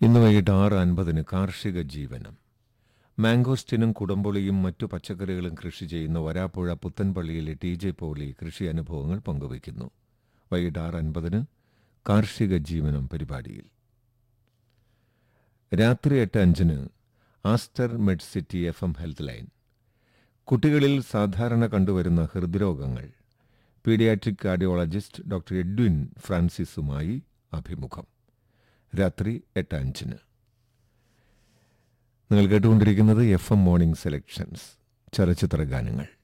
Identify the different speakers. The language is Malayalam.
Speaker 1: ഇന്ന് വൈകിട്ട് ആറ് അൻപതിന് കാർഷിക ജീവനം മാംഗോസ്റ്റിനും കുടംപുളിയും മറ്റു പച്ചക്കറികളും കൃഷി ചെയ്യുന്ന വരാപ്പുഴ പുത്തൻപള്ളിയിലെ ടി ജെ പോളി കൃഷി അനുഭവങ്ങൾ പങ്കുവയ്ക്കുന്നു വൈകിട്ട് ആറ് അൻപതിന് കാർഷിക ജീവനം പരിപാടിയിൽ രാത്രി എട്ട് അഞ്ചിന് ആസ്റ്റർ മെഡ് സിറ്റി എഫ് എം ഹെൽത്ത് ലൈൻ കുട്ടികളിൽ സാധാരണ കണ്ടുവരുന്ന ഹൃദ്രോഗങ്ങൾ പീഡിയാട്രിക് കാർഡിയോളജിസ്റ്റ് ഡോക്ടർ എഡ്വിൻ ഫ്രാൻസിസുമായി അഭിമുഖം രാത്രി എട്ട് അഞ്ചിന് നിങ്ങൾ കേട്ടുകൊണ്ടിരിക്കുന്നത് എഫ് എം മോർണിംഗ് സെലക്ഷൻസ് ചലച്ചിത്ര ഗാനങ്ങൾ